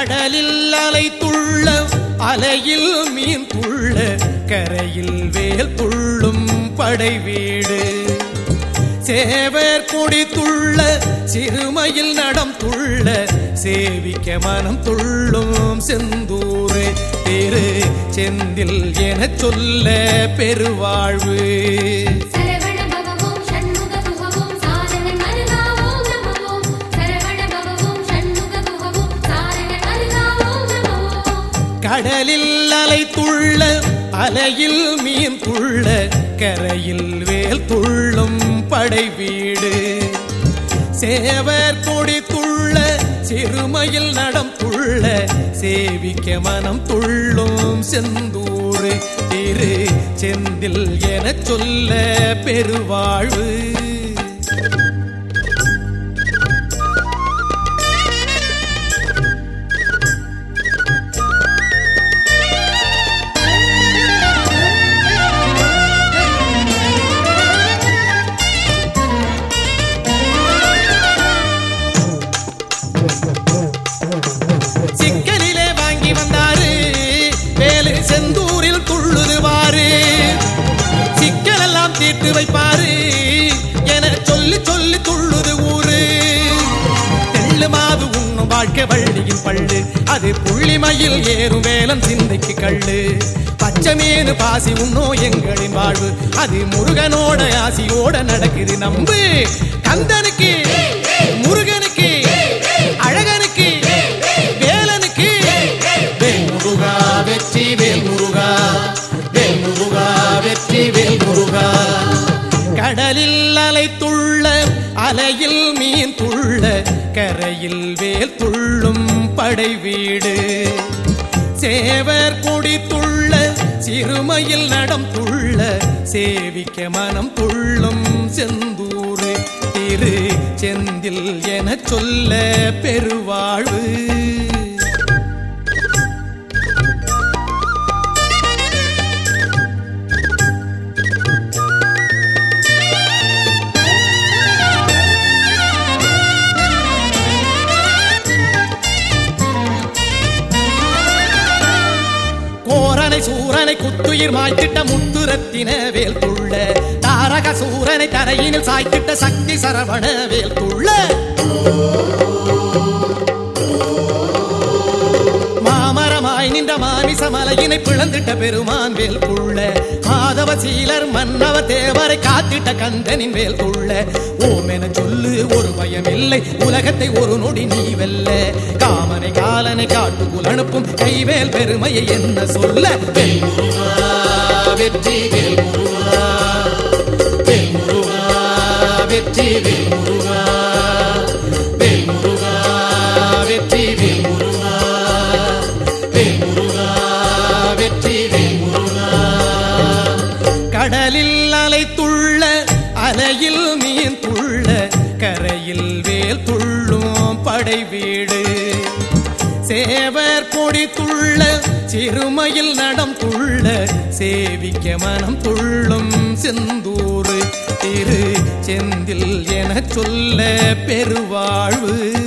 கடலில் அலை துள்ள அலையில் மீன் துள்ள கரையில் வேல் துள்ளும் படை வீடு சேவர் கொடி துள்ள சிறுமையில் நடம் துள்ள சேவிக்க மனம் துள்ளும் செந்தூரு திரு செந்தில் எனச் சொல்ல பெருவாழ்வு சரவண பவவோம் ஷண்முக குஹவோம் சாரண மருகாவோம் நமவோம் சரவண பவவோம் ஷண்முக குஹவோம் சாரண மருகாவோம் நமவோம் கடலில் அலை துள்ள அலையில் மீன் துள்ள கரையில் வேல் துள்ளும் படை வீடு சேவர் கொடி துள்ள சிறுமையில் நடம் துள்ள சேவிக்க மனம் துள்ளும் செந்தூரு திரு செந்தில் எனச் சொல்ல பெருவாழ்வு சிக்கலிலே வாங்கி வந்தாரு வேலு செந்தூரில் துள்ளுது வாரு சிக்கலெல்லாம் தீர்த்து வைப்பாரு என சொல்லி சொல்லி துள்ளுது ஊரு தெள்ளு மாவு உண்ணும் வாழ்க்கை வள்ளியின் பள்ளு அது புள்ளிமயில் ஏறும் வேலம் சிந்தைக்கு கள்ளு பச்சை மீனு பாசி உண்ணோ எங்களின் வாழ்வு அது முருகனோட ஆசியோட நடக்குது நம்பு கந்தனுக்கு முருகனுக்கு அழகனுக்கு வேலனுக்கு வேல் முருகா வெற்றி வேல் முருகா வேல் முருகா வெற்றி வேல் முருகா கடலில் அலை துள்ள அலையில் மீன் துள்ள கரையில் வேல் துள்ளும் படை வீடு சேவர் கொடி துள்ள சிறுமையில் நடம் துள்ள சேவிக்க மனம் துள்ளும் செந்தூரு திரு செந்தில் எனச் சொல்ல பெருவாழ்வு கோரனை சூரனை குத்துயிர் மாய்த்திட்ட முத்துரத்தின வேல் துள்ள தாரக சூரனை தரையினில் சாய்த்திட்ட சக்தி சரவண வேல் துள்ள மாமரமாய் நின்ற மாமிச மலையினை பிளந்திட்ட பெருமான் வேல் துள்ள மாதவ சீலர் மன்னவ தேவரை காத்திட்ட கந்தனின் வேல் துள்ள ஓம் என சொல்லு ஒரு பயம் இல்லை உலகத்தை ஒரு நொடி நீ வெல்ல காமனை காலனை காட்டுக்குள் அனுப்பும் கைவேல் பெருமையை என்ன சொல்ல வேல் முருகா வெற்றி வேல் முருகா வேல் முருகா வெற்றி வேல் முருகா வேல் முருகா வெற்றி வேல் முருகா வேல் முருகா வெற்றி வேல் முருகா கடலில் அலை துள்ள அலையில் மீன் துள்ள கரையில் வேல் துள்ளும் படை வீடு சேவர் கொடி துள்ள சிறுமையில் நடம் துள்ள சேவிக்க மனம் துள்ளும் செந்தூரு திரு செந்தில் எனச் சொல்ல பெருவாழ்வு